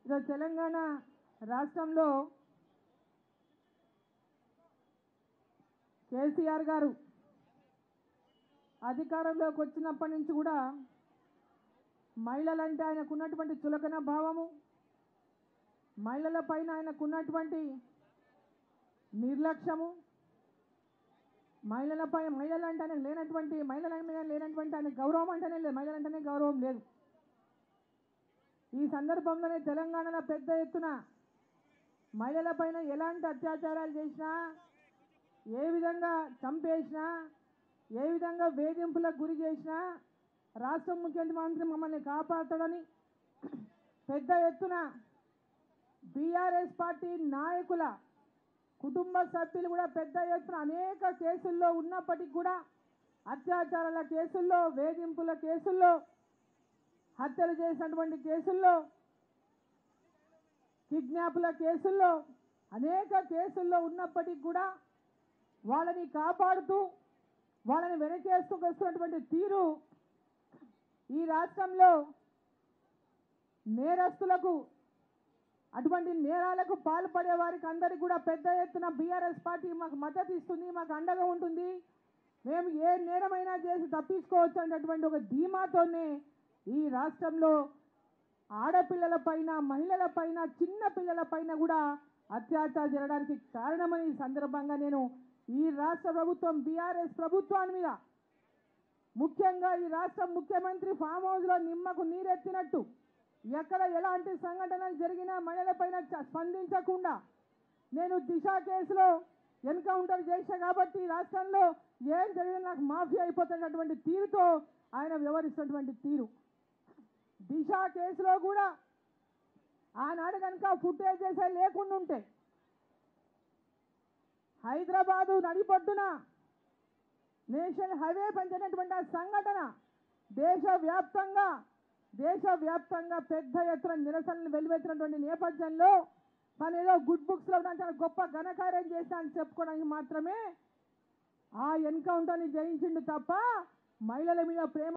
ఈరోజు తెలంగాణ రాష్ట్రంలో కేసీఆర్ గారు అధికారంలోకి వచ్చినప్పటి నుంచి కూడా మహిళలంటే ఆయనకు ఉన్నటువంటి చులకన భావము మహిళల పైన ఆయనకున్నటువంటి నిర్లక్ష్యము మహిళలపై మహిళలు అంటే ఆయనకు లేనటువంటి మహిళల మీద లేనటువంటి ఆయన గౌరవం అంటేనే లేదు మహిళలంటేనే గౌరవం లేదు ఈ సందర్భంలోనే తెలంగాణలో పెద్ద ఎత్తున మహిళలపైన ఎలాంటి అత్యాచారాలు చేసినా ఏ విధంగా చంపేసినా ఏ విధంగా వేధింపులకు గురి చేసినా రాష్ట్ర ముఖ్యమంత్రి మమ్మల్ని కాపాడతాడని పెద్ద ఎత్తున బీఆర్ఎస్ పార్టీ నాయకుల కుటుంబ సభ్యులు కూడా పెద్ద ఎత్తున అనేక కేసుల్లో ఉన్నప్పటికీ కూడా అత్యాచారాల కేసుల్లో వేధింపుల కేసుల్లో హత్యలు చేసినటువంటి కేసుల్లో కిడ్నాప్ల కేసుల్లో అనేక కేసుల్లో ఉన్నప్పటికీ కూడా వాళ్ళని కాపాడుతూ వాళ్ళని వెనకేస్తూ వస్తున్నటువంటి తీరు ఈ రాష్ట్రంలో నేరస్తులకు అటువంటి నేరాలకు పాల్పడే వారికి అందరికీ కూడా పెద్ద ఎత్తున బీఆర్ఎస్ పార్టీ మాకు మద్దతు ఇస్తుంది మాకు అండగా ఉంటుంది మేము ఏ నేరమైనా చేసి తప్పించుకోవచ్చు అనేటటువంటి ఒక ధీమాతోనే ఈ రాష్ట్రంలో ఆడపిల్లల పైన మహిళల పైన చిన్న పిల్లల పైన కూడా అత్యాచారం జరగడానికి కారణమని ఈ సందర్భంగా నేను ఈ రాష్ట్ర ప్రభుత్వం బీఆర్ఎస్ ప్రభుత్వాన్ని మీద ముఖ్యంగా ఈ రాష్ట్ర ముఖ్యమంత్రి ఫామ్ హౌస్లో నిమ్మకు నీరెత్తినట్టు ఎక్కడ ఎలాంటి సంఘటనలు జరిగినా మహిళలపైన చ- స్పందించకుండా నేను దిశ కేసులో ఎన్కౌంటర్ చేశా కాబట్టి ఈ రాష్ట్రంలో ఏం జరిగినా నాకు మాఫీ అయిపోతున్నటువంటి తీరుతో ఆయన వ్యవహరిస్తున్నటువంటి తీరు దిశ కేసులో కూడా ఆనాడు కనుక ఫుటేజెస్ లేకుండా ఉంటే హైదరాబాదు నడిపొడ్డున నేషనల్ హైవే పంచినటువంటి ఆ సంఘటన దేశవ్యాప్తంగా దేశవ్యాప్తంగా పెద్ద ఎత్తున నిరసనలు వెలువెత్తినటువంటి నేపథ్యంలో తను ఏదో గుడ్ బుక్స్లో ఉన్న చాలా గొప్ప ఘనకార్యం చేశా అని చెప్పుకోవడానికి మాత్రమే ఆ ఎన్కౌంటర్ని జయించిండు తప్ప మహిళల మీద ప్రేమ